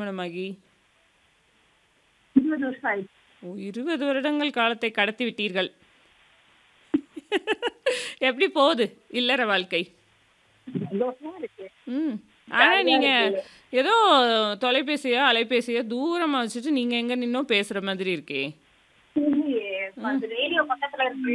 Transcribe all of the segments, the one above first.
திருமணமாகி? 20 வருஷம் ஆயிடுச்சு. ஓ! 20 வருடங்கள் காலத்தை கடத்தி விட்டீர்கள். எப்படி போகுது இல்லற வாழ்க்கை? சந்தோஷமா இருக்கு. ம். ஆனா ஜாலியா நீங்க இருக்கு. ஏதோ தொலைபேசியோ, அலைபேசியோ தூரமா வச்சுட்டு நீங்க எங்க நின்னோ பேசுற மாதிரி இருக்கே! இல்லையே. அது ரேடியோ பக்கத்துல இருக்கு.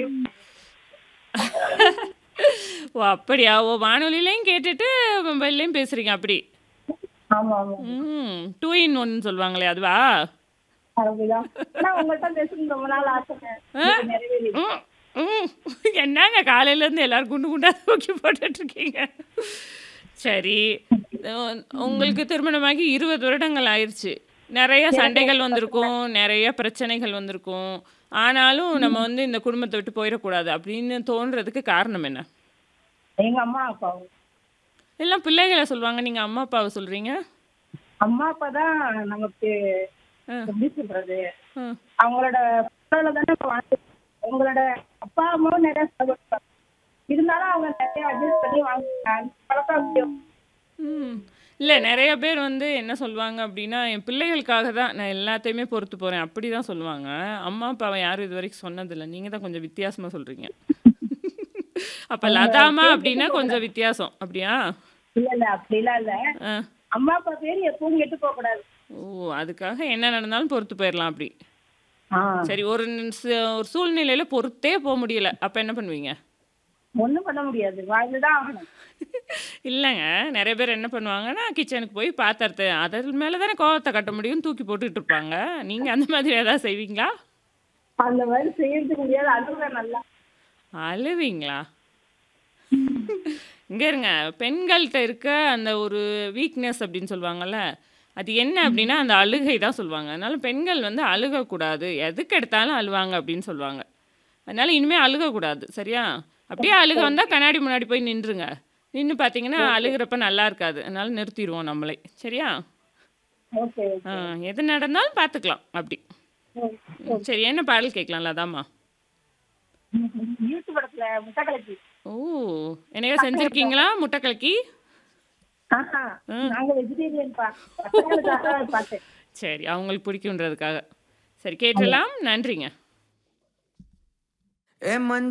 ஓ! அப்படியா? ஓ! வானொலியிலயும் கேட்டுட்டு மொபைல்லயும் பேசுறீங்க அப்படி. ஆமா, ஆமா. ம். 2 இன் 1 சொல்லுவாங்களே அதுவா? அப்படிதான். ஆனா உங்கள்ட்ட பேசணும்னு ரொம்ப நாள் ஆசைங்க. ஆ? இது நிறைவேறிடுச்சு. ம். ம். என்னங்க காலையில இருந்து எல்லாரும் குண்டு குண்டா தூக்கி போட்டுட்டு இருக்கீங்க. சரி. அ உங்களுக்கு திருமணமாகி 20 வருடங்கள் ஆயிருச்சு. நெறைய எனக்கு சண்டைகள் பக்கத்துல வந்திருக்கும், நெறைய பிரச்சனைகள் வந்திருக்கும். ஆனாலும் நம்ம வந்து இந்த குடும்பத்த விட்டு போயிறக்கூடாது அப்படின்னு தோன்றதுக்கு காரணம் என்ன? எங்க அம்மா, அப்பாவும். எல்லாம் பிள்ளைகள சொல்லுவாங்க. நீங்க அம்மா, அப்பாவ சொல்றீங்க? அம்மா, அப்பா தான் நமக்கு அ. எப்படி சொல்றது? ம். அவங்களோட ஃபோட்டோல தானே இப்ப வாழ்ந்துட்டு உங்களோட அப்பா, அம்மாவும் நிறைய கஷ்டப்பட்டாங்க. இருந்தாலும் அவங்க நிறைய அட்ஜஸ்ட் பண்ணி வாழ்ந்துட்டாங்க. பழக்கம் அப்படி ம். இல்ல நெறைய பேர் வந்து என்ன சொல்லுவாங்க அப்படின்னா, என் பிள்ளைகளுக்காக தான் நான் எல்லாத்தையுமே பொறுத்து போறேன். அப்படிதான் சொல்லுவாங்க. அம்மா, அப்பாவ யாரும் இதுவரைக்கும் சொன்னதில்ல. நீங்க தான் கொஞ்சம் வித்தியாசமா சொல்றீங்க. அப்ப அவங்க லதாமா பேர் அப்படின்னா கெட்டு கொஞ்சம் போகக்கூடாது. வித்தியாசம். அப்படியா? இல்ல, இல்ல. அப்படிலாம் இல்ல. அ. அம்மா, அப்பா பேரு எப்பவும் கெட்டு போகக்கூடாது. ஓ! அதுக்காக என்ன நடந்தாலும் பொறுத்து போயிரலாம் அப்படி. ஆ. சரி ஒரு ஸ் ஒரு சூழ்நிலையில பொறுத்தே போ முடியல. அப்ப என்ன பண்ணுவீங்க? ஒண்ணும் பண்ண முடியாது. வாழ்ந்து தான் ஆகணும். இல்லங்க. நெறைய பேர் என்ன பண்ணுவாங்கன்னா, கிச்சனுக்கு போய் பாத்திரத்த அதன் மேல தானே கோவத்த காட்ட முடியும்னு தூக்கி போட்டுட்டு இருப்பாங்க. நீங்க அந்த மாதிரி ஏதாவது செய்வீங்களா? அந்த மாதிரி செய்யறதுக்கு முடியாது. அழுவேன் நல்லா. அழுவீங்களா? இங்க இருங்க. பெண்கள்ட்ட இருக்க அந்த ஒரு வீக்னஸ் அப்படின்னு சொல்லுவாங்கல்ல. அது என்ன அப்படின்னா, அந்த அழுகை தான் சொல்லுவாங்க. அதனால பெண்கள் வந்து அழுகக்கூடாது. எதுக்கு எடுத்தாலும் அழுவாங்க அப்படின்னு சொல்லுவாங்க. அதனால இனிமே அழுகக்கூடாது. சரியா? அப்படியே அழுக வந்தா கண்ணாடி முன்னாடி போய் நின்றுங்க. நின்னு பார்த்தீங்கன்னா, ஓகே. அழுகுறப்ப நல்லா இருக்காது. அதனால நிறுத்திருவோம் நம்மளே. சரியா? ஓகே, ஆ ஓகே. எது நடந்தாலும் பார்த்துக்கலாம். அப்படி. ம், ம். ஓகே. சரி என்ன பாடல் கேட்கலாம் லதாம்மா? யூத் படத்துல முட்டை கலக்கி. ஓ! என்னையோ பசங்களுக்காக. செஞ்சிருக்கீங்களா முட்டை கலக்கி? ஆஹா. ம். நாங்க வெஜிடேரியன்பா. பசங்களுக்காக பார்த்தேன். சரி. அவங்களுக்கு பிடிக்குன்றதுக்காக. சரி கேட்டுறலாம். நன்றிங்க. ஏ மஞ்